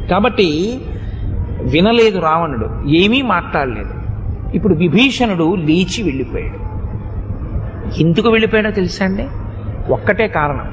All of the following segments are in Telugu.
కాబట్టి వినలేదు రావణుడు ఏమీ మాట్లాడలేదు ఇప్పుడు విభీషణుడు లేచి వెళ్ళిపోయాడు ఎందుకు వెళ్ళిపోయాడో తెలుసా అండి ఒక్కటే కారణం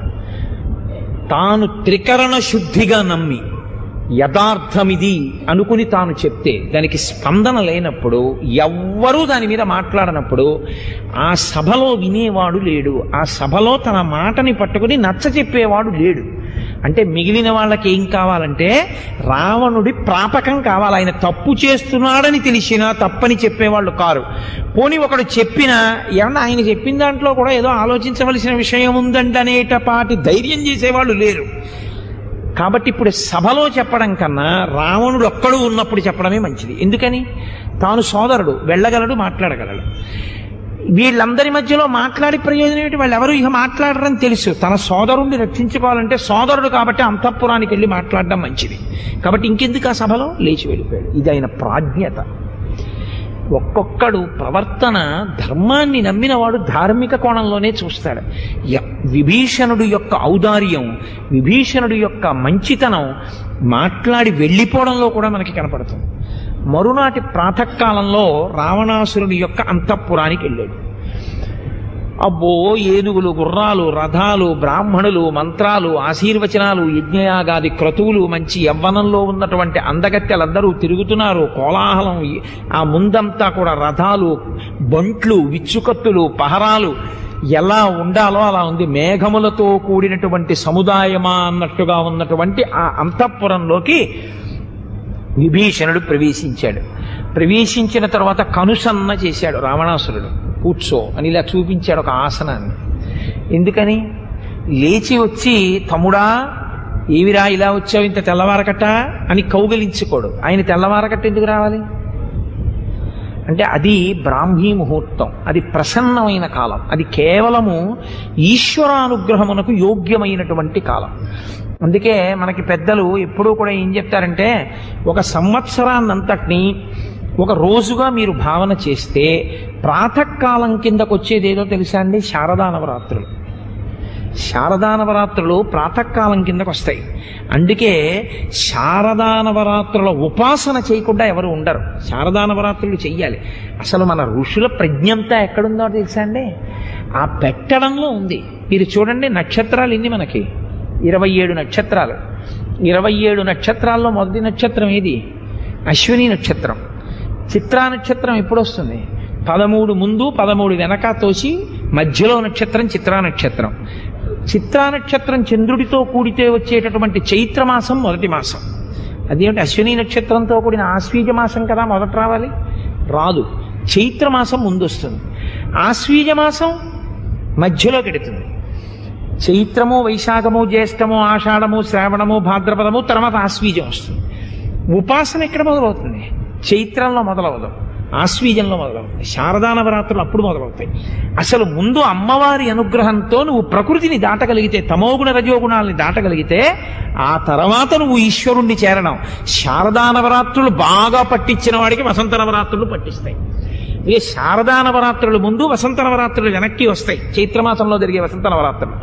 తాను త్రికరణ శుద్ధిగా నమ్మి యథార్థమిది అనుకుని తాను చెప్తే దానికి స్పందన లేనప్పుడు ఎవ్వరూ దాని మీద మాట్లాడనప్పుడు ఆ సభలో వినేవాడు లేడు ఆ సభలో తన మాటని పట్టుకుని నచ్చ చెప్పేవాడు లేడు అంటే మిగిలిన వాళ్ళకి ఏం కావాలంటే రావణుడి ప్రాపకం కావాలి ఆయన తప్పు చేస్తున్నాడని తెలిసినా తప్పని చెప్పేవాళ్ళు కారు పోనీ ఒకడు చెప్పినా ఏమన్నా ఆయన చెప్పిన దాంట్లో కూడా ఏదో ఆలోచించవలసిన విషయం ఉందండి అనేటపాటి ధైర్యం చేసేవాళ్ళు లేరు కాబట్టి ఇప్పుడు సభలో చెప్పడం కన్నా రావణుడు ఒక్కడు ఉన్నప్పుడు చెప్పడమే మంచిది ఎందుకని తాను సోదరుడు వెళ్ళగలడు మాట్లాడగలడు వీళ్ళందరి మధ్యలో మాట్లాడి ప్రయోజనం ఏంటి వాళ్ళు ఎవరు ఇక మాట్లాడరని తెలుసు తన సోదరుణ్ణి రక్షించుకోవాలంటే సోదరుడు కాబట్టి అంతఃపురానికి వెళ్ళి మాట్లాడడం మంచిది కాబట్టి ఇంకెందుకు ఆ సభలో లేచి వెళ్ళిపోయాడు ఇది ఆయన ప్రాజ్ఞత ఒక్కొక్కడు ప్రవర్తన ధర్మాన్ని నమ్మినవాడు ధార్మిక కోణంలోనే చూస్తాడు య- విభీషణుడు యొక్క ఔదార్యం విభీషణుడు యొక్క మంచితనం మాట్లాడి వెళ్ళిపోవడంలో కూడా మనకి కనపడుతుంది మరునాటి ప్రాతకాలంలో రావణాసురుడి యొక్క అంతఃపురానికి వెళ్ళాడు అబ్బో ఏనుగులు గుర్రాలు రథాలు బ్రాహ్మణులు మంత్రాలు ఆశీర్వచనాలు యజ్ఞయాగాది క్రతువులు మంచి యవ్వనంలో ఉన్నటువంటి అందగత్తెలందరూ తిరుగుతున్నారు కోలాహలం ఆ ముందంతా కూడా రథాలు బంట్లు విచ్చుకత్తులు పహరాలు ఎలా ఉండాలో అలా ఉంది మేఘములతో కూడినటువంటి సముదాయమా అన్నట్టుగా ఉన్నటువంటి ఆ అంతఃపురంలోకి విభీషణుడు ప్రవేశించాడు ప్రవేశించిన తర్వాత కనుసన్న చేశాడు రావణాసురుడు కూర్చో అని ఇలా చూపించాడు ఒక ఆసనాన్ని ఎందుకని లేచి వచ్చి తమ్ముడా ఏవిరా ఇలా వచ్చావు ఇంత తెల్లవారకట అని కౌగలించుకోడు ఆయన తెల్లవారకట్ట ఎందుకు రావాలి అంటే అది బ్రాహ్మీ ముహూర్తం అది ప్రసన్నమైన కాలం అది కేవలము ఈశ్వరానుగ్రహమునకు యోగ్యమైనటువంటి కాలం అందుకే మనకి పెద్దలు ఎప్పుడూ కూడా ఏం చెప్తారంటే ఒక సంవత్సరాన్నంతటినీ ఒక రోజుగా మీరు భావన చేస్తే ప్రాతకాలం కిందకు వచ్చేది ఏదో తెలుసా అండి శారదా నవరాత్రులు శారదా నవరాత్రులు ప్రాతకాలం కిందకు వస్తాయి అందుకే శారదా నవరాత్రుల ఉపాసన చేయకుండా ఎవరు ఉండరు శారదా నవరాత్రులు చెయ్యాలి అసలు మన ఋషుల ప్రజ్ఞంతా ఎక్కడుందో తెలుసా అండి ఆ పెట్టడంలో ఉంది మీరు చూడండి నక్షత్రాలు ఎన్ని మనకి ఇరవై ఏడు నక్షత్రాలు ఇరవై ఏడు నక్షత్రాల్లో మొదటి నక్షత్రం ఏది అశ్విని నక్షత్రం చిత్రా నక్షత్రం ఎప్పుడు వస్తుంది పదమూడు ముందు పదమూడు వెనక తోసి మధ్యలో నక్షత్రం చిత్రా నక్షత్రం చిత్రా నక్షత్రం చంద్రుడితో కూడితే వచ్చేటటువంటి చైత్రమాసం మొదటి మాసం అదేమిటి అశ్విని నక్షత్రంతో కూడిన ఆశ్వీజ మాసం కదా మొదట రావాలి రాదు చైత్రమాసం ముందు వస్తుంది ఆశ్వీజ మాసం మధ్యలో గెడుతుంది చైత్రము వైశాఖము జ్యేష్ఠము ఆషాఢము శ్రావణము భాద్రపదము తర్వాత ఆశ్వీజం వస్తుంది ఉపాసన ఎక్కడ మొదలవుతుంది చైత్రంలో మొదలవదు ఆశ్వీజంలో మొదలవుతాయి శారదా నవరాత్రులు అప్పుడు మొదలవుతాయి అసలు ముందు అమ్మవారి అనుగ్రహంతో నువ్వు ప్రకృతిని దాటగలిగితే తమోగుణ రజోగుణాలని దాటగలిగితే ఆ తర్వాత నువ్వు ఈశ్వరుణ్ణి చేరడం శారదా నవరాత్రులు బాగా పట్టించిన వాడికి వసంత నవరాత్రులు పట్టిస్తాయి ఇక శారదా నవరాత్రులు ముందు వసంత నవరాత్రులు వెనక్కి వస్తాయి చైత్రమాసంలో జరిగే వసంత నవరాత్రులు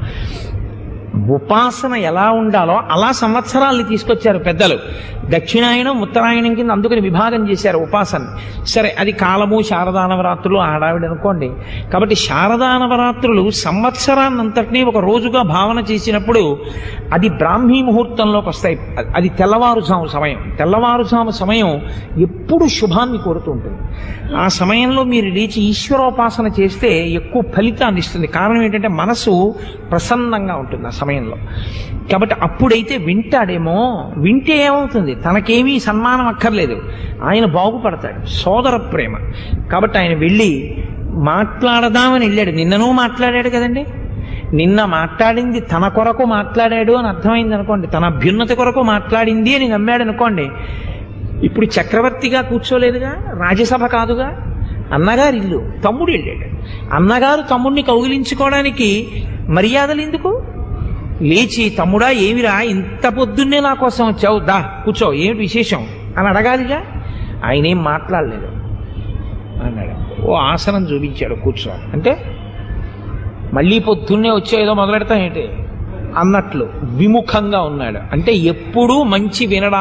ఉపాసన ఎలా ఉండాలో అలా సంవత్సరాల్ని తీసుకొచ్చారు పెద్దలు దక్షిణాయనం ఉత్తరాయణం కింద అందుకని విభాగం చేశారు ఉపాసన సరే అది కాలము శారదా నవరాత్రులు ఆడావిడ అనుకోండి కాబట్టి శారదా నవరాత్రులు సంవత్సరాన్నంతటినీ ఒక రోజుగా భావన చేసినప్పుడు అది బ్రాహ్మీ ముహూర్తంలోకి వస్తాయి అది తెల్లవారుజాము సమయం తెల్లవారుజాము సమయం ఎప్పుడు శుభాన్ని కోరుతూ ఉంటుంది ఆ సమయంలో మీరు లేచి ఈశ్వరోపాసన చేస్తే ఎక్కువ ఫలితాన్ని ఇస్తుంది కారణం ఏంటంటే మనసు ప్రసన్నంగా ఉంటుంది ఆ సమయంలో కాబట్టి అప్పుడైతే వింటాడేమో వింటే ఏమవుతుంది తనకేమీ సన్మానం అక్కర్లేదు ఆయన బాగుపడతాడు సోదర ప్రేమ కాబట్టి ఆయన వెళ్ళి మాట్లాడదామని వెళ్ళాడు నిన్ననూ మాట్లాడాడు కదండి నిన్న మాట్లాడింది తన కొరకు మాట్లాడాడు అని అర్థమైంది అనుకోండి తన అభ్యున్నతి కొరకు మాట్లాడింది అని నమ్మాడు అనుకోండి ఇప్పుడు చక్రవర్తిగా కూర్చోలేదుగా రాజ్యసభ కాదుగా అన్నగారు ఇల్లు తమ్ముడు వెళ్ళాడు అన్నగారు తమ్ముడిని కౌగిలించుకోవడానికి మర్యాదలు ఎందుకు లేచి తమ్ముడా ఏమిరా ఇంత పొద్దున్నే నా కోసం వచ్చావు దా కూర్చో ఏమిటి విశేషం అని అడగాలిగా ఆయన ఏం మాట్లాడలేదు అన్నాడు ఓ ఆసనం చూపించాడు కూర్చో అంటే మళ్ళీ పొద్దున్నే వచ్చే ఏదో మొదలెడతాం ఏంటి అన్నట్లు విముఖంగా ఉన్నాడు అంటే ఎప్పుడూ మంచి వినడా